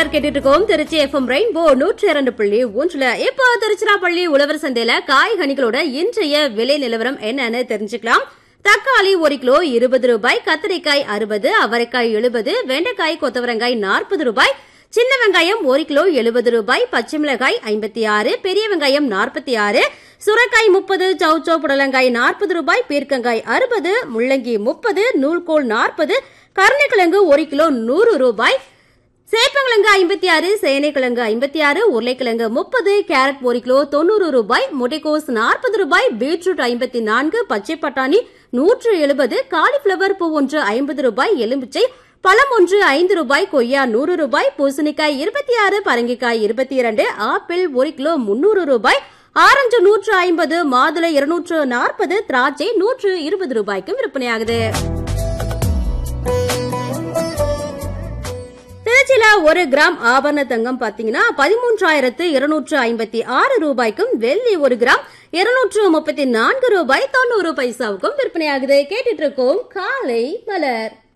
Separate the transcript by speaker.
Speaker 1: மலர் கேட்டுட்டு இருக்கோம் Trichy FM rainbow நூற்றி இரண்டு புள்ளி ஒன்றுல இப்போ திருச்சிராப்பள்ளி உழவர் சந்தையில காய்கனிகளோட இன்றைய விலை நிலவரம் என்னன்னு தெரிஞ்சுக்கலாம் தக்காளி ஒரு கிலோ இருபது ரூபாய் கத்திரிக்காய் அறுபது அவரைக்காய் எழுபது வெண்டைக்காய் கொத்தவரங்காய் நாற்பது ரூபாய் சின்ன வெங்காயம் ஒரு கிலோ எழுபது ரூபாய் பச்சை மிளகாய் ஐம்பத்தி ஆறு பெரிய வெங்காயம் நாற்பத்தி ஆறு சுரக்காய் முப்பது சௌச்சோ புடலங்காய் நாற்பது ரூபாய் பீர்க்கங்காய் அறுபது முள்ளங்கி முப்பது நூல்கோல் நாற்பது கருணைக்கிழங்கு ஒரு கிலோ நூறு ரூபாய் சேப்பங்கிழங்கு ஐம்பத்தி ஆறு சேனைக்கிழங்கு ஐம்பத்தி ஆறு உருளைக்கிழங்கு முப்பது கேரட் ஒரு கிலோ தொண்ணூறு ரூபாய் முட்டைக்கோஸ் நாற்பது ரூபாய் பீட்ரூட் ஐம்பத்தி நான்கு பச்சை பட்டாணி நூற்று எழுபது காலிஃபிளவர் பூ ஒன்று ஐம்பது ரூபாய் எலுமிச்சை பழம் ஒன்று ஐந்து ரூபாய் கொய்யா நூறு ரூபாய் பூசணிக்காய் இருபத்தி ஆறு பரங்கிக்காய் இருபத்தி இரண்டு ஆப்பிள் ஒரு கிலோ முன்னூறு ரூபாய் ஆரஞ்சு நூற்று ஐம்பது மாதுளை இருநூற்று நாற்பது திராட்சை நூற்று இருபது ரூபாய்க்கும் விற்பனையாகுது திருச்சியில ஒரு கிராம் ஆபரண தங்கம் பாத்தீங்கன்னா பதிமூன்றாயிரத்து இருநூற்று ஐம்பத்தி ஆறு ரூபாய்க்கும் வெள்ளி ஒரு கிராம் இருநூற்று முப்பத்தி நான்கு ரூபாய் தொண்ணூறு பைசாவுக்கும் விற்பனையாகுது கேட்டுட்டு இருக்கோம் காலை மலர்